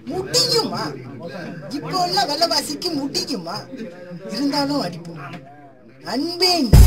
முடியுமா இப்போ உள்ள வெள்ளவாசிக்கு முடியுமா இருந்தாலும் அடிப்போம் அன்பே நீ.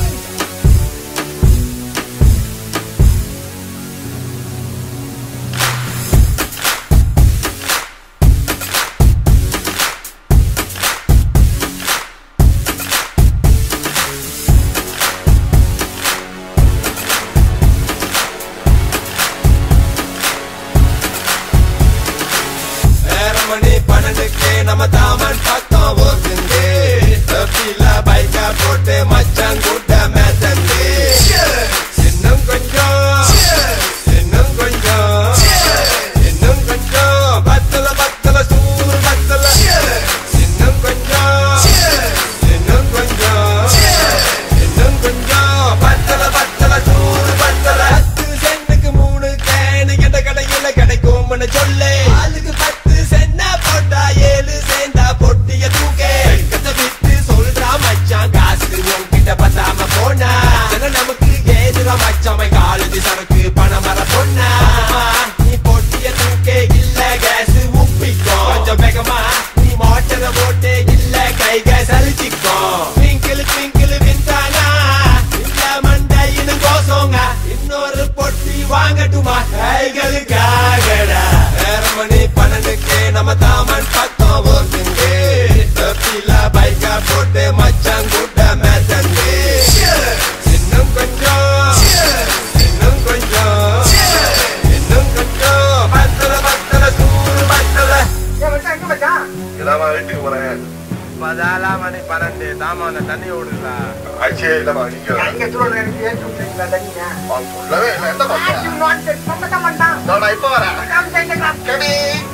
நேரம் மணி பன்னெண்டுக்கு நம்ம தாமன் பக்கம் ஓட்டுங்க தப்பில பைக்க போட்டு மச்சான் கூட்ட மேத்தந்து இன்னும் கொஞ்சம் இன்னும் கொஞ்சம் இன்னும் கொஞ்சம் பத்தல பத்தல சூறு பத்தல இன்னும் கொஞ்சம் இன்னும் கொஞ்சம் இன்னும் கொஞ்சம் பத்தல பத்தல சூறு பத்தல பத்து சென்ட்டுக்கு மூணு கேனு எந்த கடையில கிடைக்கும்னு சொல்லு ஆளுக்கு பத்து சென்னா போட்டா ஏழு சேர்ந்தா பொட்டிய தூக்கே கத்த விட்டு சொல்றா மச்சான் காசு உன்கிட்ட பத்தாம போனா ஜன நமக்கு ஏதுரா மச்சாமை காலேஜ் சரக்கு பணம் வர பொண்ணா நீ பொட்டிய தூக்கே இல்ல கேஸ் உப்பிக்கோ கொஞ்சம் வேகமா நீ மோட்டரை போட்டு இல்ல கை கேஸ் அழிச்சிக்கோ ட்விங்கிள் ட்விங்கிள் விந்தானா இல்ல மண்டையினு கோசோங்க இன்னொரு பொட்டி வாங்கட்டுமா கைகளுக்காகடா நேரம் மணி பன்னெண்டுக்கு நம்ம தாமன் பக்கம் ஓட்டுங்க தப்பில பைக்க போட்டு மச்சான் கூட்ட மேத்தங்க இன்னும் கொஞ்சம் இன்னும் கொஞ்சம் இன்னும் கொஞ்சம் பத்தல பத்தல சூடு பத்தல இதாம்மா வீட்டுக்கு போறேன் பதாலாம் மணி பன்னெண்டு தாமா அந்த தண்ணி ஓடுதா ஆச்சே இல்லம்மா நீங்க அவன் சொல்லவே இல்லை என்ன பண்ண நான் இப்ப வரேன் கடி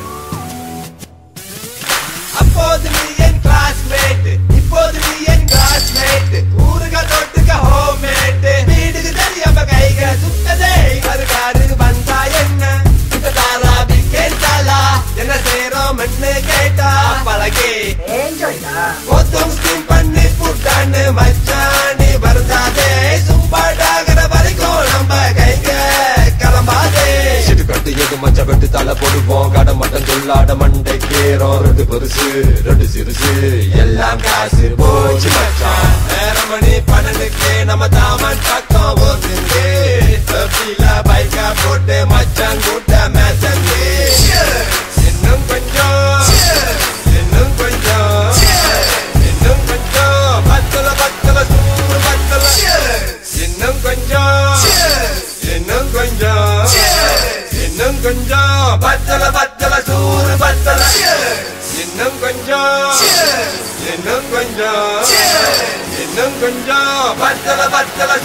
அப்போது நீ என் கிளாஸ்மேட் இப்போது நீ என் கிளாஸ்மேட் ஊருக தொட்டுக்க ஹோம்மேட் வீடுக்கு தெரியாம கைக சுட்டதே கருகாரு வந்தா என்ன இந்த தாரா கேட்டாலா என்ன செய்யறோம்னு கேட்டா பழகே மொத்தம் ஸ்டீம் பண்ணி புட்டான்னு மச்சானி வருதாதே சும்பாடாகிற வரைக்கும் நம்ம கைக கிளம்பாதே சிட்டு கட்டு எது மச்ச வெட்டு தலை போடுவோம் கடை மட்டும் சொல்லாட மண்டை கேறோம் ரெண்டு பெருசு ரெண்டு சிறுசு எல்லாம் காசு போச்சு மச்சான் நேரம் மணி பன்னெண்டுக்கு நம்ம தாமன் பக்கம் ஓட்டுங்க தப்பில பைக்க போட்டு மச்சான் கூட்ட மேத்தங்க இன்னும் கொஞ்சம் இன்னும் கொஞ்சம் இன்னும் கொஞ்சம் பத்தல பத்தல சூடு பத்தல இன்னும் கொஞ்சம் இன்னும் கொஞ்சம் இன்னும் கொஞ்சம் பத்தல பத்தல சூடு பத்தல இன்னும் கொஞ்சம் இன்னும் கொஞ்சம் இன்னும் கொஞ்சம் பத்தல பத்தல